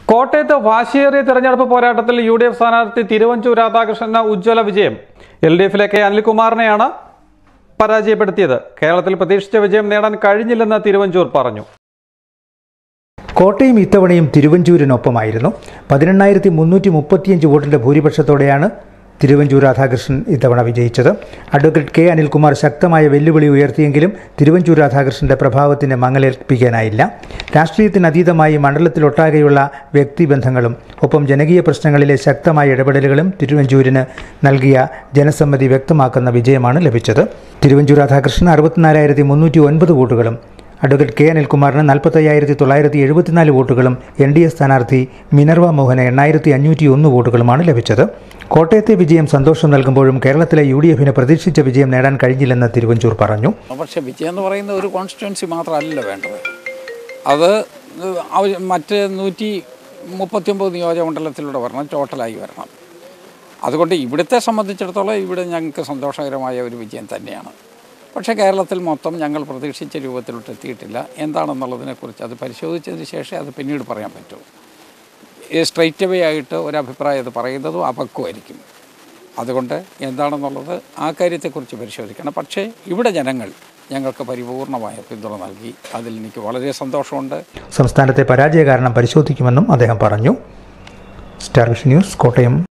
കോട്ടയത്ത് വാശിയേറിയ തെരഞ്ഞെടുപ്പ് പോരാട്ടത്തിൽ യു ഡി എഫ് സ്ഥാനാർത്ഥി തിരുവഞ്ചൂർ രാധാകൃഷ്ണന് ഉജ്ജ്വല വിജയം എൽ ഡി എഫിലെ കെ അനിൽകുമാറിനെയാണ് പരാജയപ്പെടുത്തിയത് കേരളത്തിൽ പ്രതീക്ഷിച്ച വിജയം നേടാൻ കഴിഞ്ഞില്ലെന്ന് തിരുവഞ്ചൂർ പറഞ്ഞു കോട്ടയം ഇത്തവണയും തിരുവഞ്ചൂരിനൊപ്പമായിരുന്നു പതിനെണ്ണായിരത്തി മുന്നൂറ്റി മുപ്പത്തിയഞ്ച് വോട്ടിന്റെ ഭൂരിപക്ഷത്തോടെയാണ് തിരുവഞ്ചൂർ രാധാകൃഷ്ണൻ ഇത്തവണ വിജയിച്ചത് അഡ്വക്കേറ്റ് കെ അനിൽകുമാർ ശക്തമായ വെല്ലുവിളി ഉയർത്തിയെങ്കിലും തിരുവഞ്ചൂർ രാധാകൃഷ്ണന്റെ പ്രഭാവത്തിന് മങ്ങലേൽപ്പിക്കാനായില്ല രാഷ്ട്രീയത്തിനതീതമായി മണ്ഡലത്തിലൊട്ടാകെയുള്ള വ്യക്തിബന്ധങ്ങളും ഒപ്പം ജനകീയ പ്രശ്നങ്ങളിലെ ശക്തമായ ഇടപെടലുകളും തിരുവഞ്ചൂരിന് നൽകിയ ജനസമ്മതി വ്യക്തമാക്കുന്ന വിജയമാണ് ലഭിച്ചത് തിരുവഞ്ചൂർ രാധാകൃഷ്ണൻ അറുപത്തിനാലായിരത്തി മുന്നൂറ്റി ഒൻപത് വോട്ടുകളും അഡ്വക്കേറ്റ് കെ അനിൽകുമാറിന് നാൽപ്പത്തയ്യായിരത്തി തൊള്ളായിരത്തി എഴുപത്തിനാല് വോട്ടുകളും എൻ ഡി എ സ്ഥാനാർത്ഥി മിനർവ മോഹന് എണ്ണായിരത്തി അഞ്ഞൂറ്റി ഒന്ന് വോട്ടുകളുമാണ് ലഭിച്ചത് കോട്ടയത്തെ വിജയം സന്തോഷം നൽകുമ്പോഴും കേരളത്തിലെ യു ഡി എഫിന് പ്രതീക്ഷിച്ച വിജയം നേടാൻ കഴിഞ്ഞില്ലെന്ന് തിരുവഞ്ചൂർ പറഞ്ഞു പക്ഷേ വിജയം എന്ന് പറയുന്ന ഒരു കോൺസ്റ്റിറ്റ്യുവൻസി മാത്രമല്ല വേണ്ടത് അത് അവ- മറ്റ് നൂറ്റി മുപ്പത്തിയൊമ്പത് നിയോജകമണ്ഡലത്തിലൂടെ വരണം ടോട്ടലായി വരണം അതുകൊണ്ട് ഇവിടുത്തെ സംബന്ധിച്ചിടത്തോളം ഇവിടെ ഞങ്ങൾക്ക് സന്തോഷകരമായ ഒരു വിജയം തന്നെയാണ് പക്ഷേ കേരളത്തിൽ മൊത്തം ഞങ്ങൾ പ്രതീക്ഷിച്ച രൂപത്തിലോട്ട് എത്തിയിട്ടില്ല എന്താണെന്നുള്ളതിനെക്കുറിച്ച് അത് പരിശോധിച്ചതിന് ശേഷമേ അത് പിന്നീട് പറയാൻ പറ്റൂ സ്ട്രൈറ്റ് അവേ ആയിട്ട് ഒരഭിപ്രായം അത് പറയുന്നതും അപക്വമായിരിക്കും അതുകൊണ്ട് എന്താണെന്നുള്ളത് ആ കാര്യത്തെക്കുറിച്ച് പരിശോധിക്കണം പക്ഷേ ഇവിടെ ജനങ്ങൾ ഞങ്ങൾക്ക് പരിപൂർണമായ പിന്തുണ നൽകി അതിൽ എനിക്ക് വളരെ സന്തോഷമുണ്ട് സംസ്ഥാനത്തെ പരാജയ കാരണം പരിശോധിക്കുമെന്നും അദ്ദേഹം പറഞ്ഞു സ്റ്റാർ വിഷൻ ന്യൂസ് കോട്ടയം